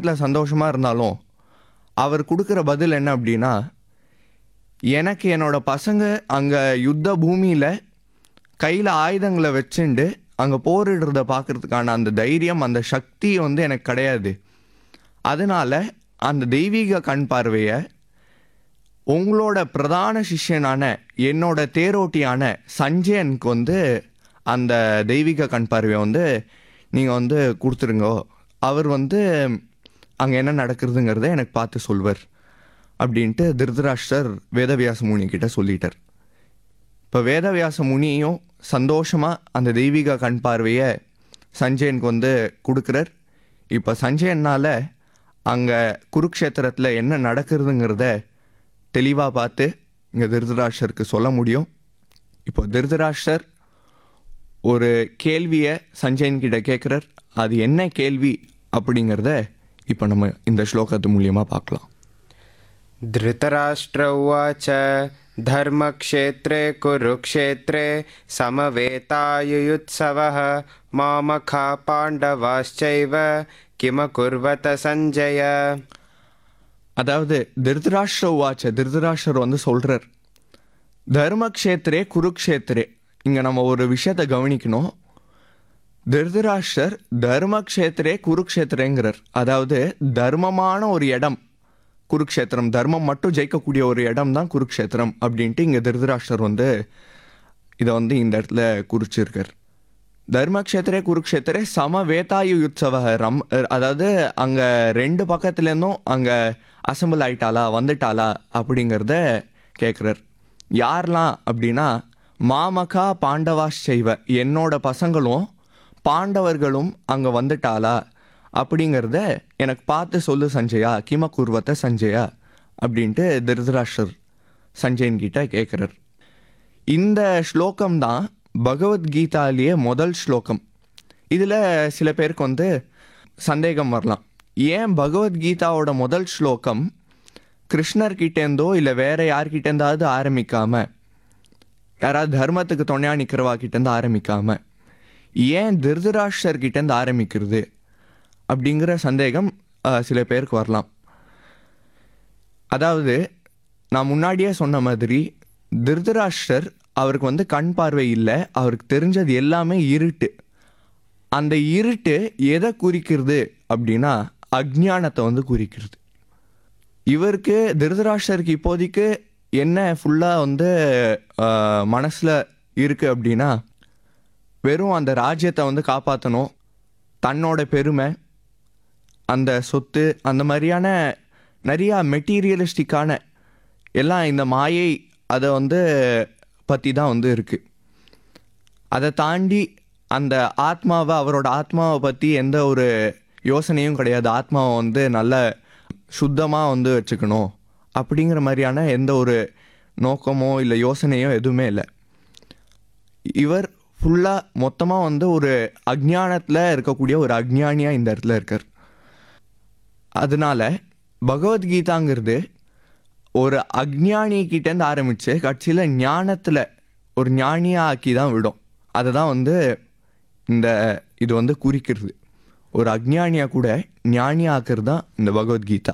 தருமத்தில் சந்தோஷமாக இருந்தாலும் அவர் கொடுக்குற பதில் என்ன அப்படின்னா எனக்கு என்னோட பசங்க அங்கே யுத்த பூமியில் கையில் ஆயுதங்களை வச்சுண்டு அங்கே போரிடுறத பார்க்கறதுக்கான அந்த தைரியம் அந்த சக்தி வந்து எனக்கு கிடையாது அதனால அந்த தெய்வீக கண் பார்வையை உங்களோட பிரதான சிஷ்யனான என்னோட தேரோட்டியான சஞ்சயனுக்கு வந்து அந்த தெய்வீக கண் பார்வையை வந்து நீங்கள் வந்து கொடுத்துருங்க அவர் வந்து அங்கே என்ன நடக்குதுங்கிறத எனக்கு பார்த்து சொல்வர் அப்படின்ட்டு திருதராஷ்டர் வேதவியாச முனி கிட்ட சொல்லிட்டார் இப்போ வேதவியாச முனியும் சந்தோஷமாக அந்த தெய்வீக கண் பார்வையை சஞ்சயனுக்கு வந்து கொடுக்குறார் இப்போ சஞ்சயனால் அங்கே குருக்ஷேத்திரத்தில் என்ன நடக்கிறதுங்கிறத தெளிவாக பார்த்து இங்கே திருதராஷ்டருக்கு சொல்ல முடியும் இப்போ திருதராஷ்டர் ஒரு கேள்வியை சஞ்சயன் கிட்ட கேட்குறார் அது என்ன கேள்வி அப்படிங்கிறத இப்போ நம்ம இந்த ஸ்லோகத்து மூலியமாக பார்க்கலாம் धृतराष्ट्र उवाच धर्मक्षेत्रे कुरुक्षेत्रे समवेतायुयुत्सवः मामखा पाण्डवाश्चैव किमकुर्वत सञ्जय அதாவது திருதராஷ்டிர உவாச்ச திருதராஷ்டர் வந்து சொல்றார் தர்மக்ஷேத்திரே குருக்ஷேத்திரே இங்க நம்ம ஒரு விஷயத்தை கவனிக்கணும் திருதராஷ்டர் தர்மக்ஷேத்திரே குருக்ஷேத்திரேங்கிறார் அதாவது தர்மமான ஒரு இடம் குருக்ஷேத்திரம் தர்மம் மட்டும் ஜெயிக்கக்கூடிய ஒரு இடம் தான் குருக்ஷேத்திரம் அப்படின்ட்டு இங்க திருதராஷ்டர் வந்து இதை வந்து இந்த இடத்துல குறிச்சிருக்கார் தர்மக்ஷேத்திரே குருக்ஷேத்திரே சம வேதாயு உற்சவ ரம் அதாவது அங்கே ரெண்டு பக்கத்துலேருந்தும் அங்கே அசம்பிள் ஆயிட்டாளா வந்துட்டாளா அப்படிங்கிறத கேட்குறார் யாரெல்லாம் அப்படின்னா மாமகா பாண்டவாஸ் செய்வ என்னோட பசங்களும் பாண்டவர்களும் அங்கே வந்துட்டாளா அப்படிங்கிறத எனக்கு பார்த்து சொல்லு சஞ்சயா கிம குர்வத்த சஞ்சயா அப்படின்ட்டு திருதராஷ்டர் சஞ்சயன் கிட்ட கேட்குறார் இந்த ஸ்லோகம் தான் பகவத்கீதாலேயே முதல் ஸ்லோகம் இதில் சில பேருக்கு வந்து சந்தேகம் வரலாம் ஏன் பகவத்கீதாவோட முதல் ஸ்லோகம் கிருஷ்ணர் கிட்டேருந்தோ இல்லை வேற யார்கிட்டேருந்தாவது ஆரம்பிக்காம யாராவது தர்மத்துக்கு துணையா நிற்கிறவா கிட்டேருந்து ஆரம்பிக்காம ஏன் திருதராஷ்டர் கிட்டேருந்து ஆரம்பிக்கிறது அப்படிங்கிற சந்தேகம் அஹ், சில பேருக்கு வரலாம் அதாவது நான் முன்னாடியே சொன்ன மாதிரி திருதராஷ்டர் அவருக்கு வந்து கண் பார்வை இல்லை அவருக்கு தெரிஞ்சது எல்லாமே இருட்டு அந்த இருட்டு எதை குறிக்கிறது அப்படின்னா அஜ்ஞானத்தை வந்து குறிக்கிறது இவருக்கு திருதராஷ்டருக்கு இப்போதைக்கு என்ன ஃபுல்லாக வந்து மனசில் இருக்குது அப்படின்னா வெறும் அந்த ராஜ்யத்தை வந்து காப்பாற்றணும் தன்னோட பெருமை அந்த சொத்து அந்த மாதிரியான நிறையா மெட்டீரியலிஸ்டிக்கான எல்லாம் இந்த மாயை அதை வந்து பற்றி தான் வந்து இருக்குது அதை தாண்டி அந்த ஆத்மாவை அவரோட ஆத்மாவை பற்றி எந்த ஒரு யோசனையும் கிடையாது ஆத்மாவை வந்து நல்ல சுத்தமாக வந்து வச்சுக்கணும் அப்படிங்கிற மாதிரியான எந்த ஒரு நோக்கமோ இல்லை யோசனையோ எதுவுமே இல்லை இவர் ஃபுல்லாக மொத்தமாக வந்து ஒரு அஜ்ஞானத்தில் இருக்கக்கூடிய ஒரு அஜ்ஞானியாக இந்த இடத்துல இருக்கார் அதனால பகவத்கீதாங்கிறது ஒரு அஜ்ஞானி கிட்டேருந்து ஆரம்பித்து கட்சியில் ஞானத்தில் ஒரு ஞானியாக ஆக்கி தான் விடும் அதை தான் வந்து இந்த இது வந்து குறிக்கிறது ஒரு அஜ்ஞானியாக கூட ஞானியாக ஆக்குறது தான் இந்த பகவத்கீதா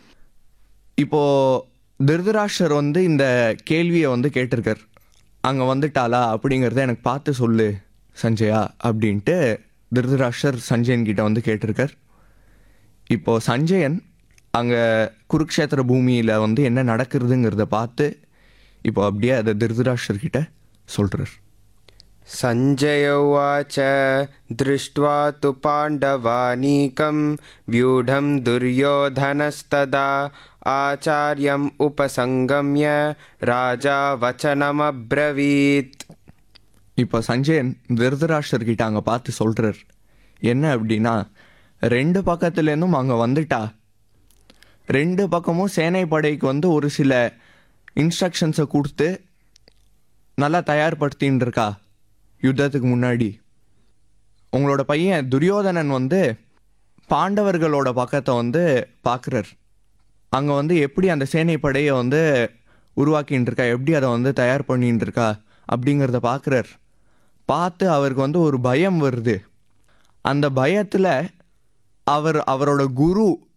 இப்போது திருதராஷ்டர் வந்து இந்த கேள்வியை வந்து கேட்டிருக்கார் அங்கே வந்துட்டாளா அப்படிங்கிறத எனக்கு பார்த்து சொல்லு சஞ்சயா அப்படின்ட்டு திருதராஷ்டர் சஞ்சயன் கிட்ட வந்து கேட்டிருக்கார் இப்போ சஞ்சயன் அங்கே குருக்ஷேத்திர பூமியில் வந்து என்ன நடக்கிறதுங்கிறத பார்த்து இப்போ அப்படியே அதை திருதராஷ்டர் கிட்ட சொல்கிறார் सञ्जय उवाच दृष्ट्वा तु पाण्डवानीकं व्यूढं दुर्योधनस्तदा आचार्यम् उपसङ्गम्य राजा वचनमब्रवीत् இப்போ சஞ்சயன் திருதராஷ்டர் கிட்ட அங்கே பார்த்து சொல்கிறார் என்ன அப்படின்னா ரெண்டு பக்கத்துலேருந்தும் அங்கே வந்துட்டா ரெண்டு பக்கமும் சேனை படைக்கு வந்து ஒரு சில இன்ஸ்ட்ரக்ஷன்ஸை கொடுத்து நல்லா தயார்படுத்தின்னு இருக்கா யுத்தத்துக்கு முன்னாடி உங்களோட பையன் துரியோதனன் வந்து பாண்டவர்களோட பக்கத்தை வந்து பார்க்குறார் அங்கே வந்து எப்படி அந்த சேனை படையை வந்து உருவாக்கின்னு இருக்கா எப்படி அதை வந்து தயார் பண்ணிட்டு இருக்கா அப்படிங்கிறத பார்க்குறார் பார்த்து அவருக்கு வந்து ஒரு பயம் வருது அந்த பயத்தில் அவர் அவரோட குரு